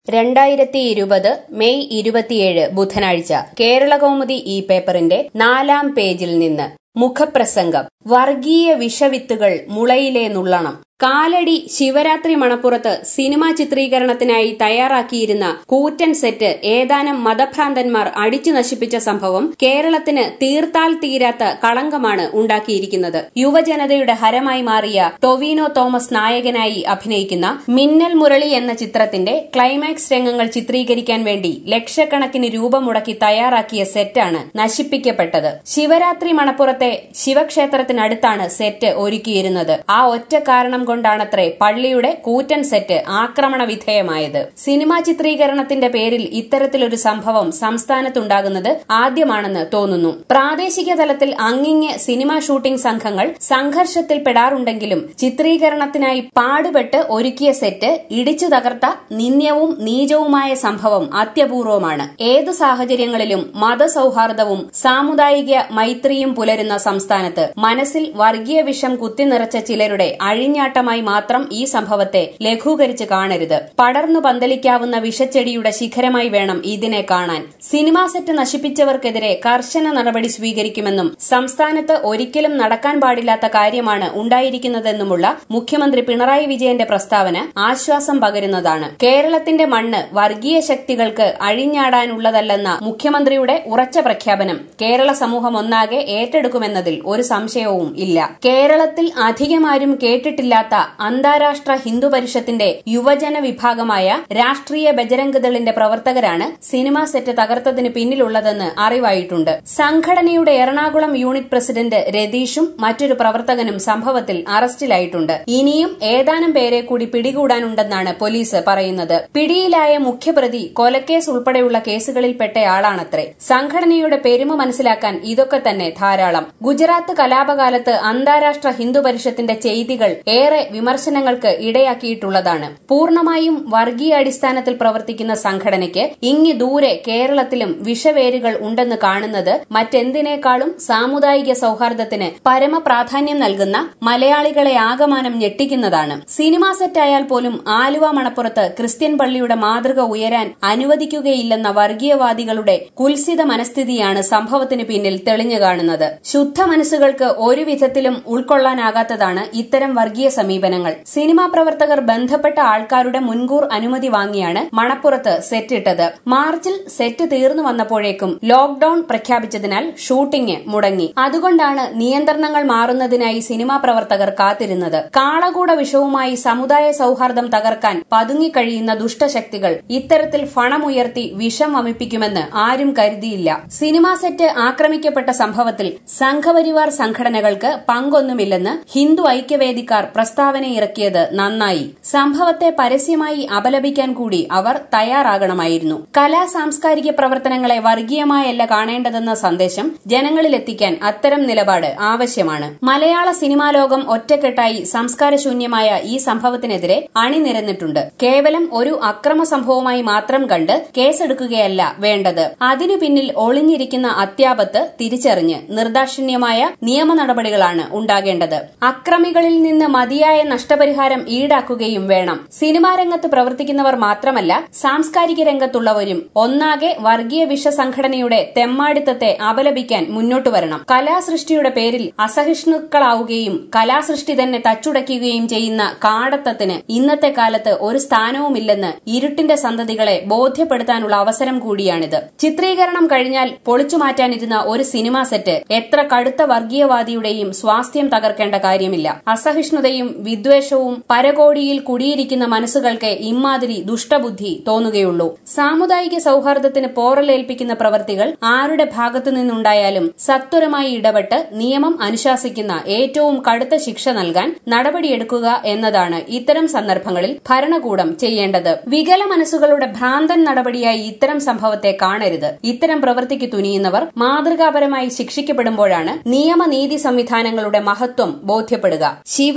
രണ്ടായിരത്തി ഇരുപത് മെയ് ഇരുപത്തിയേഴ് ബുധനാഴ്ച കേരളകൗമുദി ഈ പേപ്പറിന്റെ നാലാം പേജിൽ നിന്ന് മുഖപ്രസംഗം വർഗീയ വിഷവിത്തുകൾ മുളയിലെ നുള്ളണം കാലടി ശിവരാത്രി മണപ്പുറത്ത് സിനിമാ ചിത്രീകരണത്തിനായി തയ്യാറാക്കിയിരുന്ന കൂറ്റൻ സെറ്റ് ഏതാനും മതഭ്രാന്തന്മാർ അടിച്ചു നശിപ്പിച്ച സംഭവം കേരളത്തിന് തീർത്താൽ തീരാത്ത കളങ്കമാണ് ഉണ്ടാക്കിയിരിക്കുന്നത് യുവജനതയുടെ ഹരമായി മാറിയ ടൊവിനോ തോമസ് നായകനായി അഭിനയിക്കുന്ന മിന്നൽ മുരളി എന്ന ചിത്രത്തിന്റെ ക്ലൈമാക്സ് രംഗങ്ങൾ ചിത്രീകരിക്കാൻ വേണ്ടി ലക്ഷക്കണക്കിന് രൂപ മുടക്കി തയ്യാറാക്കിയ സെറ്റാണ് നശിപ്പിക്കപ്പെട്ടത് ശിവരാത്രി മണപ്പുറത്തെ ശിവക്ഷേത്രത്തിനടുത്താണ് സെറ്റ് ഒരുക്കിയിരുന്നത് ആ ഒറ്റ കാരണം കൊണ്ടാണത്രേ പള്ളിയുടെ കൂറ്റൻ സെറ്റ് ആക്രമണ വിധേയമായത് സിനിമാ ചിത്രീകരണത്തിന്റെ പേരിൽ ഇത്തരത്തിലൊരു സംഭവം സംസ്ഥാനത്തുണ്ടാകുന്നത് ആദ്യമാണെന്ന് തോന്നുന്നു പ്രാദേശിക തലത്തിൽ അങ്ങിങ്ങ് സിനിമാ ഷൂട്ടിംഗ് സംഘങ്ങൾ സംഘർഷത്തിൽപ്പെടാറുണ്ടെങ്കിലും ചിത്രീകരണത്തിനായി പാടുപെട്ട് ഒരുക്കിയ സെറ്റ് ഇടിച്ചു തകർത്ത നിന്ദ്യവും നീചവുമായ സംഭവം അത്യപൂർവമാണ് ഏതു സാഹചര്യങ്ങളിലും മതസൌഹാർദ്ദവും സാമുദായിക മൈത്രിയും പുലരുന്ന സംസ്ഥാനത്ത് മനസ്സിൽ വർഗീയ വിഷം കുത്തിനിറച്ച ചിലരുടെ അഴിഞ്ഞാട്ടമായി മാത്രം ഈ സംഭവത്തെ ലഘൂകരിച്ച് കാണരുത് പടർന്നു പന്തലിക്കാവുന്ന വിഷച്ചെടിയുടെ ശിഖരമായി വേണം ഇതിനെ കാണാൻ സിനിമാ സെറ്റ് നശിപ്പിച്ചവർക്കെതിരെ കർശന നടപടി സ്വീകരിക്കുമെന്നും സംസ്ഥാനത്ത് ഒരിക്കലും നടക്കാൻ പാടില്ലാത്ത കാര്യമാണ് ഉണ്ടായിരിക്കുന്നതെന്നുമുള്ള മുഖ്യമന്ത്രി പിണറായി വിജയന്റെ പ്രസ്താവന ആശ്വാസം പകരുന്നതാണ് കേരളത്തിന്റെ മണ്ണ് വർഗീയ ശക്തികൾക്ക് അഴിഞ്ഞാടാനുള്ളതല്ലെന്ന മുഖ്യമന്ത്രിയുടെ ഉറച്ച പ്രഖ്യാപനം കേരള സമൂഹം ഒന്നാകെ ഏറ്റെടുക്കുമെന്നതിൽ ഒരു സംശയവും ഇല്ല കേരളത്തിൽ അധികമാരും കേട്ടിട്ടില്ലാത്ത അന്താരാഷ്ട്ര ഹിന്ദു പരിഷത്തിന്റെ യുവജന വിഭാഗമായ രാഷ്ട്രീയ ബജരംഗദളിന്റെ പ്രവർത്തകരാണ് സിനിമാ സെറ്റ് തകർത്തതിന് പിന്നിലുള്ളതെന്ന് അറിവായിട്ടുണ്ട് സംഘടനയുടെ എറണാകുളം യൂണിറ്റ് പ്രസിഡന്റ് രതീഷും മറ്റൊരു പ്രവർത്തകനും സംഭവത്തിൽ അറസ്റ്റിലായിട്ടുണ്ട് ഇനിയും ഏതാനും പേരെ കൂടി പിടികൂടാനുണ്ടെന്നാണ് പോലീസ് പറയുന്നത് പിടിയിലായ മുഖ്യപ്രതി കൊലക്കേസ് ഉൾപ്പെടെയുള്ള കേസുകളിൽപ്പെട്ടയാളാണത്രേ സംഘടനയുടെ പെരുമ മനസ്സിലാക്കാൻ ഇതൊക്കെ തന്നെ ധാരാളം ഗുജറാത്ത് കലാപകാലത്ത് അന്താരാഷ്ട്ര ഹിന്ദു പരിഷത്തിന്റെ ചെയ്തികൾ ഏറെ വിമർശനങ്ങൾക്ക് ഇടയാക്കിയിട്ടുള്ളതാണ് പൂർണ്ണമായും വർഗീയ അടിസ്ഥാനത്തിൽ പ്രവർത്തിക്കുന്ന സംഘടനയ്ക്ക് ഇങ്ങി ദൂരെ കേരളത്തിലും വിഷവേരുകൾ ഉണ്ടെന്ന് കാണുന്നത് മറ്റെന്തിനേക്കാളും സാമുദായിക സൌഹാർദ്ദത്തിന് പരമപ്രാധാന്യം നൽകുന്ന മലയാളികളെ ആകമാനം ഞെട്ടിക്കുന്നതാണ് സിനിമാ സെറ്റായാൽ പോലും ആലുവ മണപ്പുറത്ത് ക്രിസ്ത്യൻ പള്ളിയുടെ മാതൃക ഉയരാൻ അനുവദിക്കുകയില്ലെന്ന വർഗീയവാദികളുടെ കുൽസിത മനസ്ഥിതിയാണ് സംഭവത്തിന് പിന്നിൽ തെളിഞ്ഞു കാണുന്നത് ശുദ്ധ മനസ്സുകൾക്ക് ഒരു വിധത്തിലും ഉൾക്കൊള്ളാനാകാത്തതാണ് ഇത്തരം വർഗീയ സമീപനങ്ങൾ സിനിമാ പ്രവർത്തകർ ബന്ധപ്പെട്ട ആൾക്കാരുടെ മുൻകൂർ അനുമതി വാങ്ങിയാണ് മണപ്പുറത്ത് സെറ്റിട്ടത് മാർച്ചിൽ സെറ്റ് തീർന്നു വന്നപ്പോഴേക്കും ലോക്ഡൌൺ പ്രഖ്യാപിച്ചതിനാൽ ഷൂട്ടിംഗ് മുടങ്ങി അതുകൊണ്ടാണ് നിയന്ത്രണങ്ങൾ മാറുന്നതിനായി സിനിമാ പ്രവർത്തകർ കാത്തിരുന്നത് കാളകൂട വിഷവുമായി സമുദായ സൌഹാർദ്ദം തകർക്കാൻ പതുങ്ങിക്കഴിയുന്ന ദുഷ്ടശക്തികൾ ഇത്തരത്തിൽ ഫണമുയർത്തി വിഷം വമിപ്പിക്കുമെന്ന് ആരും കരുതിയില്ല സിനിമാ സെറ്റ് ആക്രമിക്കപ്പെട്ട സംഭവത്തിൽ സംഘപരിവാർ സംഘടനകൾക്ക് പങ്കൊന്നുമില്ലെന്ന് ഹിന്ദു ഐക്യവേദിക്കാർ പ്രസ്താവന ഇറക്കിയത് നന്നായി സംഭവത്തെ പരസ്യമായി അപലപിക്കാൻ കൂടി അവർ തയ്യാറാകണമായിരുന്നു കലാ സാംസ്കാരിക പ്രവർത്തനങ്ങളെ വർഗീയമായല്ല കാണേണ്ടതെന്ന സന്ദേശം ജനങ്ങളിലെത്തിക്കാൻ അത്തരം നിലപാട് ആവശ്യമാണ് മലയാള സിനിമാ ലോകം ഒറ്റക്കെട്ടായി സംസ്കാരശൂന്യമായ ഈ സംഭവത്തിനെതിരെ അണിനിരന്നിട്ടുണ്ട് കേവലം ഒരു അക്രമ സംഭവമായി മാത്രം കണ്ട് കേസെടുക്കുകയല്ല വേണ്ടത് അതിനു പിന്നിൽ ഒളിഞ്ഞിരിക്കുന്ന അത്യാപത്ത് തിരിച്ചറിഞ്ഞ് നിർദാക്ഷിണ്യമായ നിയമ നടപടികളാണ് ഉണ്ടാകേണ്ടത് അക്രമികളിൽ നിന്ന് മതിയായ നഷ്ടപരിഹാരം ഈടാക്കുകയും വേണം സിനിമാ രംഗത്ത് പ്രവർത്തിക്കുന്നവർ മാത്രമല്ല സാംസ്കാരിക രംഗത്തുള്ളവരും ഒന്നാകെ വർഗീയ വിഷ സംഘടനയുടെ തെമ്മാടിത്തത്തെ അപലപിക്കാൻ മുന്നോട്ടു വരണം കലാസൃഷ്ടിയുടെ പേരിൽ അസഹിഷ്ണുക്കളാവുകയും കലാസൃഷ്ടി തന്നെ തച്ചുടയ്ക്കുകയും ചെയ്യുന്ന കാടത്തത്തിന് ഇന്നത്തെ കാലത്ത് ഒരു സ്ഥാനവുമില്ലെന്ന് ഇരുട്ടിന്റെ സന്തതികളെ ബോധ്യപ്പെടുത്താനുള്ള അവസരം കൂടിയാണിത് ചിത്രീകരണം കഴിഞ്ഞാൽ പൊളിച്ചുമാറ്റാനിരുന്ന ഒരു സിനിമാ സെറ്റ് എത്ര കടുത്ത വർഗീയവാദിയുടെയും സ്വാസ്ഥ്യം തകർക്കേണ്ട കാര്യമില്ല അസഹിഷ്ണുതയും വിദ്വേഷവും പരകോടിയിൽ കുടിയിരിക്കുന്ന മനസ്സുകൾക്ക് ഇമ്മാതിരി ദുഷ്ടബുദ്ധി തോന്നുകയുള്ളൂ സാമുദായിക സൌഹാർദ്ദത്തിന് പോറലേൽപ്പിക്കുന്ന പ്രവർത്തികൾ ആരുടെ ഭാഗത്തു നിന്നുണ്ടായാലും സത്വരമായി ഇടപെട്ട് നിയമം അനുശാസിക്കുന്ന ഏറ്റവും കടുത്ത ശിക്ഷ നൽകാൻ നടപടിയെടുക്കുക എന്നതാണ് ഇത്തരം സന്ദർഭങ്ങളിൽ ഭരണകൂടം ചെയ്യേണ്ടത് വികല മനസ്സുകളുടെ ഭ്രാന്തൻ നടപടിയായി ഇത്തരം സംഭവത്തെ കാണരുത് ഇത്തരം പ്രവൃത്തിക്ക് തുനിയുന്നവർ മാതൃകാപരമായി ശിക്ഷിക്കപ്പെടുമ്പോഴാണ് നിയമനീതി സംവിധാനങ്ങളുടെ മഹത്വം ബോധ്യപ്പെടുക ശിവരാത്രി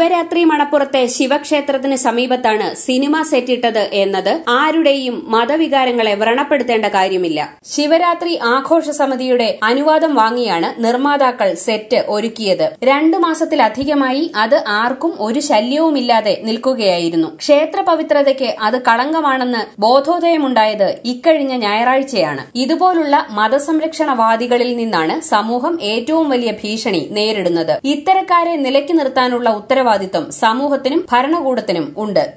മണപ്പുറത്തെ ശിവക്ഷേത്രത്തിന് സമീപത്താണ് സിനിമ സെറ്റിട്ടത് എന്നത് ആരുടെയും മതവികാരങ്ങളെ വ്രണപ്പെടുത്തേണ്ട കാര്യമില്ല ശിവരാത്രി ആഘോഷ സമിതിയുടെ അനുവാദം വാങ്ങിയാണ് നിർമ്മാതാക്കൾ സെറ്റ് ഒരുക്കിയത് രണ്ടു മാസത്തിലധികമായി അത് ആർക്കും ഒരു ശല്യവുമില്ലാതെ നിൽക്കുകയായിരുന്നു ക്ഷേത്ര പവിത്രതയ്ക്ക് അത് കളങ്കമാണെന്ന് ബോധോദയമുണ്ടായത് ഇക്കഴിഞ്ഞ ഞായറാഴ്ചയാണ് ഇതുപോലുള്ള മതസംരക്ഷണവാദികളിൽ നിന്നാണ് സമൂഹം ഏറ്റവും വലിയ ഭീഷണി നേരിടുന്നത് ഇത്തരക്കാരെ നിലയ്ക്ക് നിർത്താനുള്ള ഉത്തരവാദിത്വം സമൂഹത്തിനും ഭരണകൂടത്തിനും ഉണ്ട്